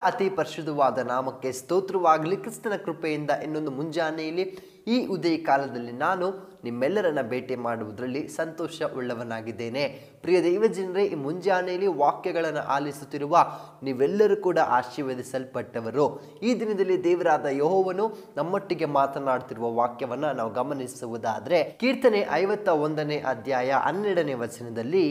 ಅತಿ ಪರಿಶುದ್ಧವಾದ ನಾಮಕ್ಕೆ ಸ್ತೋತ್ರವಾಗಲಿ ಕ್ರಿಸ್ತನ ಕೃಪೆಯಿಂದ ಇನ್ನೊಂದು ಮುಂಜಾನೆಯಲ್ಲಿ ಈ ಉದಯ ಕಾಲದಲ್ಲಿ ನಾನು ನಿಮ್ಮೆಲ್ಲರನ್ನ ಭೇಟಿ ಮಾಡುವುದರಲ್ಲಿ ಸಂತೋಷ ಉಳ್ಳವನಾಗಿದ್ದೇನೆ ಪ್ರಿಯ ದೈವಜನರೇ ಈ ಮುಂಜಾನೆಯಲ್ಲಿ ವಾಕ್ಯಗಳನ್ನು ಆಲಿಸುತ್ತಿರುವ ನೀವೆಲ್ಲರೂ ಕೂಡ ಆಶೀರ್ವದಿಸಲ್ಪಟ್ಟವರು ಈ ದಿನದಲ್ಲಿ ದೇವರಾದ ಯಹೋವನು ನಮ್ಮೊಟ್ಟಿಗೆ ಮಾತನಾಡ್ತಿರುವ ವಾಕ್ಯವನ್ನು ನಾವು ಗಮನಿಸುವುದಾದ್ರೆ ಕೀರ್ತನೆ ಐವತ್ತ ಒಂದನೇ ಅಧ್ಯಾಯ ಹನ್ನೆರಡನೇ ವಚನದಲ್ಲಿ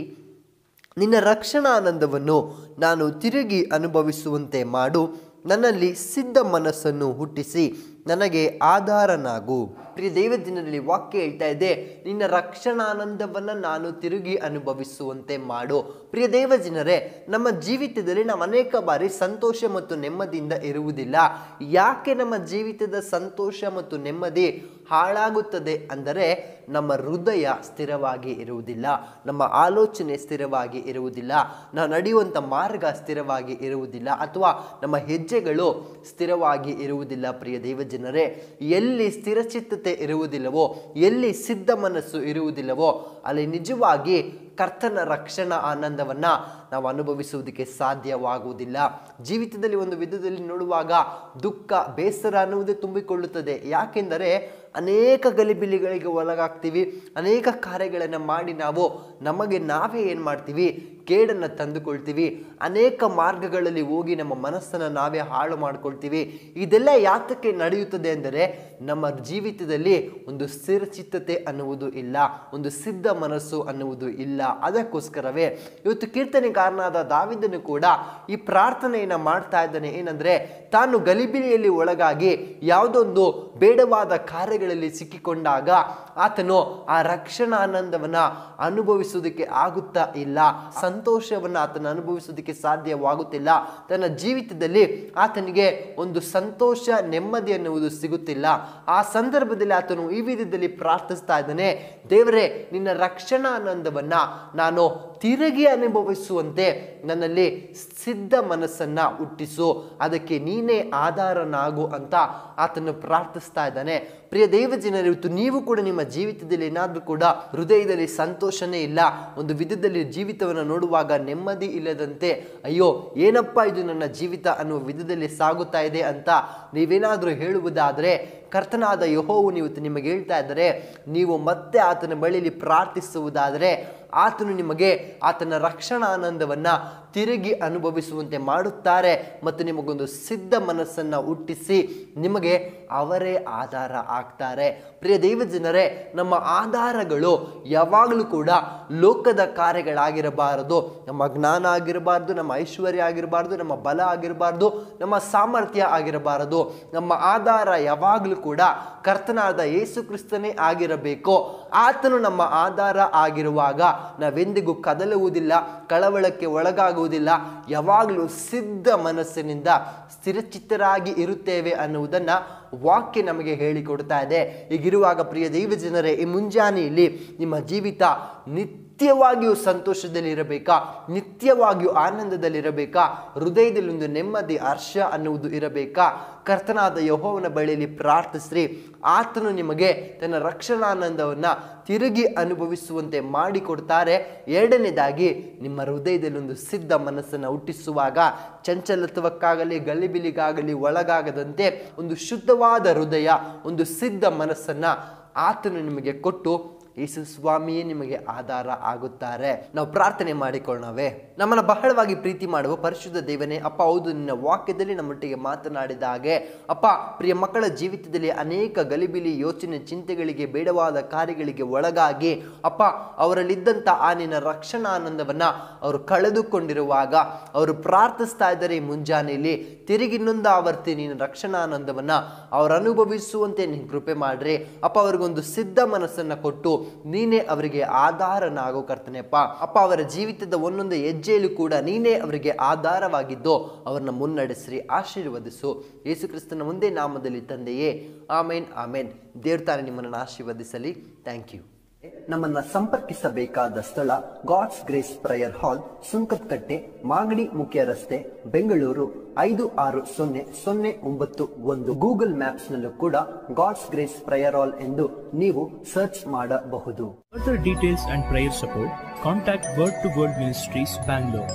ನಿನ್ನ ರಕ್ಷಣಾನಂದವನ್ನು ನಾನು ತಿರುಗಿ ಅನುಭವಿಸುವಂತೆ ಮಾಡು ನನ್ನಲ್ಲಿ ಸಿದ್ಧ ಮನಸ್ಸನ್ನು ಹುಟ್ಟಿಸಿ ನನಗೆ ಆಧಾರನಾಗು ಪ್ರಿಯ ದೈವದಿನದಲ್ಲಿ ವಾಕ್ಯ ಹೇಳ್ತಾ ಇದೆ ನಿನ್ನ ರಕ್ಷಣಾನಂದವನ್ನು ನಾನು ತಿರುಗಿ ಅನುಭವಿಸುವಂತೆ ಮಾಡು ಪ್ರಿಯ ದೇವಜನರೇ ನಮ್ಮ ಜೀವಿತದಲ್ಲಿ ನಾವು ಅನೇಕ ಬಾರಿ ಸಂತೋಷ ಮತ್ತು ನೆಮ್ಮದಿಯಿಂದ ಇರುವುದಿಲ್ಲ ಯಾಕೆ ನಮ್ಮ ಜೀವಿತದ ಸಂತೋಷ ಮತ್ತು ನೆಮ್ಮದಿ ಹಾಳಾಗುತ್ತದೆ ಅಂದರೆ ನಮ್ಮ ಹೃದಯ ಸ್ಥಿರವಾಗಿ ಇರುವುದಿಲ್ಲ ನಮ್ಮ ಆಲೋಚನೆ ಸ್ಥಿರವಾಗಿ ಇರುವುದಿಲ್ಲ ನಾವು ನಡೆಯುವಂಥ ಮಾರ್ಗ ಸ್ಥಿರವಾಗಿ ಇರುವುದಿಲ್ಲ ಅಥವಾ ನಮ್ಮ ಹೆಜ್ಜೆಗಳು ಸ್ಥಿರವಾಗಿ ಇರುವುದಿಲ್ಲ ಪ್ರಿಯ ದೇವಜನರೇ ಎಲ್ಲಿ ಸ್ಥಿರಚಿತ್ತತೆ ಇರುವುದಿಲ್ಲವೋ ಎಲ್ಲಿ ಸಿದ್ಧ ಮನಸ್ಸು ಇರುವುದಿಲ್ಲವೋ ಅಲ್ಲಿ ನಿಜವಾಗಿ ಕರ್ತನ ರಕ್ಷಣಾ ಆನಂದವನ್ನು ನಾವು ಅನುಭವಿಸುವುದಕ್ಕೆ ಸಾಧ್ಯವಾಗುವುದಿಲ್ಲ ಜೀವಿತದಲ್ಲಿ ಒಂದು ವಿಧದಲ್ಲಿ ನೋಡುವಾಗ ದುಃಖ ಬೇಸರ ಅನ್ನುವುದೇ ತುಂಬಿಕೊಳ್ಳುತ್ತದೆ ಯಾಕೆಂದರೆ ಅನೇಕ ಗಲಿಬಿಲಿಗಳಿಗೆ ಒಳಗಾಗ್ತೀವಿ ಅನೇಕ ಕಾರ್ಯಗಳನ್ನು ಮಾಡಿ ನಾವು ನಮಗೆ ನಾವೇ ಏನು ಮಾಡ್ತೀವಿ ಕೇಡನ್ನು ತಂದುಕೊಳ್ತೀವಿ ಅನೇಕ ಮಾರ್ಗಗಳಲ್ಲಿ ಹೋಗಿ ನಮ್ಮ ಮನಸ್ಸನ್ನು ನಾವೇ ಹಾಳು ಮಾಡ್ಕೊಳ್ತೀವಿ ಇದೆಲ್ಲ ಯಾತಕ್ಕೆ ನಡೆಯುತ್ತದೆ ಅಂದರೆ ನಮ್ಮ ಜೀವಿತದಲ್ಲಿ ಒಂದು ಸ್ಥಿರಚಿತ್ತತೆ ಅನ್ನುವುದು ಇಲ್ಲ ಒಂದು ಸಿದ್ಧ ಮನಸ್ಸು ಅನ್ನುವುದು ಇಲ್ಲ ಅದಕ್ಕೋಸ್ಕರವೇ ಇವತ್ತು ಕೀರ್ತನೆಗಾರನಾದ ದಾವಿದನು ಕೂಡ ಈ ಪ್ರಾರ್ಥನೆಯನ್ನು ಮಾಡ್ತಾ ಇದ್ದಾನೆ ಏನಂದ್ರೆ ತಾನು ಗಲಿಬಿಲಿಯಲ್ಲಿ ಒಳಗಾಗಿ ಯಾವುದೊಂದು ಬೇಡವಾದ ಕಾರ್ಯಗಳಲ್ಲಿ ಸಿಕ್ಕಿಕೊಂಡಾಗ ಆತನು ಆ ರಕ್ಷಣಾ ಆನಂದವನ್ನ ಅನುಭವಿಸುವುದಕ್ಕೆ ಆಗುತ್ತಾ ಇಲ್ಲ ಸಂತೋಷವನ್ನು ಆತನ ಅನುಭವಿಸುವುದಕ್ಕೆ ಸಾಧ್ಯವಾಗುತ್ತಿಲ್ಲ ತನ್ನ ಜೀವಿತದಲ್ಲಿ ಆತನಿಗೆ ಒಂದು ಸಂತೋಷ ನೆಮ್ಮದಿ ಅನ್ನುವುದು ಸಿಗುತ್ತಿಲ್ಲ ಆ ಸಂದರ್ಭದಲ್ಲಿ ಆತನು ಈ ವಿಧದಲ್ಲಿ ಪ್ರಾರ್ಥಿಸ್ತಾ ಇದ್ದಾನೆ ದೇವರೇ ನಿನ್ನ ರಕ್ಷಣಾ ಆನಂದವನ್ನ ನಾನು ತಿರುಗಿ ಅನುಭವಿಸುವಂತೆ ನನ್ನಲ್ಲಿ ಸಿದ್ಧ ಮನಸ್ಸನ್ನ ಹುಟ್ಟಿಸು ಅದಕ್ಕೆ ನೀನೇ ಆಧಾರನಾಗು ಅಂತ ಆತನು ಪ್ರಾರ್ಥಿಸ್ತಾ ಇದ್ದಾನೆ ಪ್ರಿಯ ದೈವ ಜನರು ಇವತ್ತು ನೀವು ಕೂಡ ನಿಮ್ಮ ಜೀವಿತದಲ್ಲಿ ಏನಾದರೂ ಕೂಡ ಹೃದಯದಲ್ಲಿ ಸಂತೋಷನೇ ಇಲ್ಲ ಒಂದು ವಿಧದಲ್ಲಿ ಜೀವಿತವನ್ನು ನೋಡುವಾಗ ನೆಮ್ಮದಿ ಇಲ್ಲದಂತೆ ಅಯ್ಯೋ ಏನಪ್ಪ ಇದು ನನ್ನ ಜೀವಿತ ಅನ್ನುವ ವಿಧದಲ್ಲಿ ಸಾಗುತ್ತಾ ಇದೆ ಅಂತ ನೀವೇನಾದರೂ ಹೇಳುವುದಾದರೆ ಕರ್ತನಾದ ಯಹೋವನು ಇವತ್ತು ನಿಮಗೆ ಹೇಳ್ತಾ ಇದ್ದಾರೆ ನೀವು ಮತ್ತೆ ಆತನ ಬಳಿಯಲ್ಲಿ ಪ್ರಾರ್ಥಿಸುವುದಾದರೆ ಆತನು ನಿಮಗೆ ಆತನ ರಕ್ಷಣಾ ಆನಂದವನ್ನ ತಿರುಗಿ ಅನುಭವಿಸುವಂತೆ ಮಾಡುತ್ತಾರೆ ಮತ್ತು ನಿಮಗೊಂದು ಸಿದ್ಧ ಮನಸ್ಸನ್ನು ಹುಟ್ಟಿಸಿ ನಿಮಗೆ ಅವರೇ ಆಧಾರ ಆಗ್ತಾರೆ ಪ್ರಿಯ ದೈವ ಜನರೇ ನಮ್ಮ ಆಧಾರಗಳು ಯಾವಾಗಲೂ ಕೂಡ ಲೋಕದ ಕಾರ್ಯಗಳಾಗಿರಬಾರದು ನಮ್ಮ ಜ್ಞಾನ ಆಗಿರಬಾರ್ದು ನಮ್ಮ ಐಶ್ವರ್ಯ ಆಗಿರಬಾರ್ದು ನಮ್ಮ ಬಲ ಆಗಿರಬಾರ್ದು ನಮ್ಮ ಸಾಮರ್ಥ್ಯ ಆಗಿರಬಾರದು ನಮ್ಮ ಆಧಾರ ಯಾವಾಗಲೂ ಕೂಡ ಕರ್ತನಾದ ಯೇಸು ಕ್ರಿಸ್ತನೇ ಆಗಿರಬೇಕು ಆತನು ನಮ್ಮ ಆಧಾರ ಆಗಿರುವಾಗ ನಾವೆಂದಿಗೂ ಕದಲುವುದಿಲ್ಲ ಕಳವಳಕ್ಕೆ ಒಳಗಾಗುವುದಿಲ್ಲ ಯಾವಾಗಲೂ ಸಿದ್ಧ ಮನಸ್ಸಿನಿಂದ ಸ್ಥಿರಚಿತ್ತರಾಗಿ ಇರುತ್ತೇವೆ ಅನ್ನುವುದನ್ನು ವಾಕ್ಯ ನಮಗೆ ಹೇಳಿಕೊಡ್ತಾ ಇದೆ ಈಗಿರುವಾಗ ಪ್ರಿಯ ದೈವ ಜನರೇ ಈ ಮುಂಜಾನೆಯಲ್ಲಿ ನಿಮ್ಮ ಜೀವಿತ ನಿತ್ಯವಾಗಿಯೂ ಸಂತೋಷದಲ್ಲಿರಬೇಕಾ ನಿತ್ಯವಾಗಿಯೂ ಆನಂದದಲ್ಲಿರಬೇಕಾ ಹೃದಯದಲ್ಲಿ ಒಂದು ನೆಮ್ಮದಿ ಹರ್ಷ ಅನ್ನುವುದು ಇರಬೇಕಾ ಕರ್ತನಾದ ಯಹೋವನ ಬಳಿಯಲ್ಲಿ ಪ್ರಾರ್ಥಿಸ್ರಿ ಆತನು ನಿಮಗೆ ತನ್ನ ರಕ್ಷಣಾನಂದವನ್ನು ತಿರುಗಿ ಅನುಭವಿಸುವಂತೆ ಮಾಡಿಕೊಡ್ತಾರೆ ಎರಡನೇದಾಗಿ ನಿಮ್ಮ ಹೃದಯದಲ್ಲಿ ಒಂದು ಸಿದ್ಧ ಮನಸ್ಸನ್ನು ಹುಟ್ಟಿಸುವಾಗ ಚಂಚಲತ್ವಕ್ಕಾಗಲಿ ಗಲಿಬಿಲಿಗಾಗಲಿ ಒಳಗಾಗದಂತೆ ಒಂದು ಶುದ್ಧವಾದ ಹೃದಯ ಒಂದು ಸಿದ್ಧ ಮನಸ್ಸನ್ನು ಆತನು ನಿಮಗೆ ಕೊಟ್ಟು ಯೇಸು ಸ್ವಾಮಿಯೇ ನಿಮಗೆ ಆಧಾರ ಆಗುತ್ತಾರೆ ನಾವು ಪ್ರಾರ್ಥನೆ ಮಾಡಿಕೊಳ್ಳೋಣವೇ ನಮ್ಮನ್ನು ಬಹಳವಾಗಿ ಪ್ರೀತಿ ಮಾಡುವ ಪರಿಶುದ್ಧ ದೇವನೇ ಅಪ್ಪ ಹೌದು ನಿನ್ನ ವಾಕ್ಯದಲ್ಲಿ ನಮ್ಮೊಟ್ಟಿಗೆ ಮಾತನಾಡಿದ ಹಾಗೆ ಅಪ್ಪ ಪ್ರಿಯ ಮಕ್ಕಳ ಜೀವಿತದಲ್ಲಿ ಅನೇಕ ಗಲಿಬಿಲಿ ಯೋಚನೆ ಚಿಂತೆಗಳಿಗೆ ಬೇಡವಾದ ಕಾರ್ಯಗಳಿಗೆ ಒಳಗಾಗಿ ಅಪ್ಪ ಅವರಲ್ಲಿದ್ದಂಥ ಆ ನಿನ್ನ ರಕ್ಷಣಾನಂದವನ್ನು ಅವರು ಕಳೆದುಕೊಂಡಿರುವಾಗ ಅವರು ಪ್ರಾರ್ಥಿಸ್ತಾ ಇದ್ದಾರೆ ಈ ಮುಂಜಾನೆಯಲ್ಲಿ ತಿರುಗಿ ಇನ್ನೊಂದು ಆವರ್ತಿ ನೀನು ರಕ್ಷಣಾನಂದವನ್ನು ಅವರು ಅನುಭವಿಸುವಂತೆ ನೀನು ಕೃಪೆ ಮಾಡ್ರಿ ಅಪ್ಪ ಅವ್ರಿಗೊಂದು ಸಿದ್ಧ ಮನಸ್ಸನ್ನು ಕೊಟ್ಟು ನೀನೇ ಅವರಿಗೆ ಆಧಾರನಾಗೋ ಕರ್ತನೆಪ್ಪ ಅಪ್ಪ ಅವರ ಜೀವಿತದ ಒಂದೊಂದು ಹೆಜ್ಜೆಯಲ್ಲೂ ಕೂಡ ನೀನೇ ಅವರಿಗೆ ಆಧಾರವಾಗಿದ್ದು ಅವರನ್ನ ಮುನ್ನಡೆಸ್ರಿ ಆಶೀರ್ವದಿಸು ಯೇಸು ಕ್ರಿಸ್ತನ ಮುಂದೆ ನಾಮದಲ್ಲಿ ತಂದೆಯೇ ಆಮೇನ್ ಆಮೇನ್ ದೇವ್ರ ತಾನೇ ನಿಮ್ಮನ್ನು ಆಶೀರ್ವದಿಸಲಿ ಥ್ಯಾಂಕ್ ಯು ನಮ್ಮನ್ನ ಸಂಪರ್ಕಿಸಬೇಕಾದ ಸ್ಥಳ God's grace prayer hall Sunkadakatte Magadi ಮುಖ್ಯ ರಸ್ತೆ ಬೆಂಗಳೂರು ಐದು ಆರು ಸೊನ್ನೆ ಸೊನ್ನೆ ಒಂಬತ್ತು ಒಂದು ಗೂಗಲ್ ಮ್ಯಾಪ್ಸ್ ನಲ್ಲೂ ಕೂಡ ಗಾಡ್ಸ್ ಗ್ರೇಸ್ ಪ್ರಯರ್ ಹಾಲ್ ಎಂದು ನೀವು ಸರ್ಚ್ ಮಾಡಬಹುದು Further details and prayer support, contact Word to Word Ministries, Bangalore.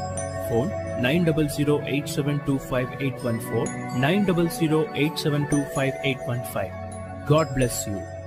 phone 9008725814 9008725815. God bless you.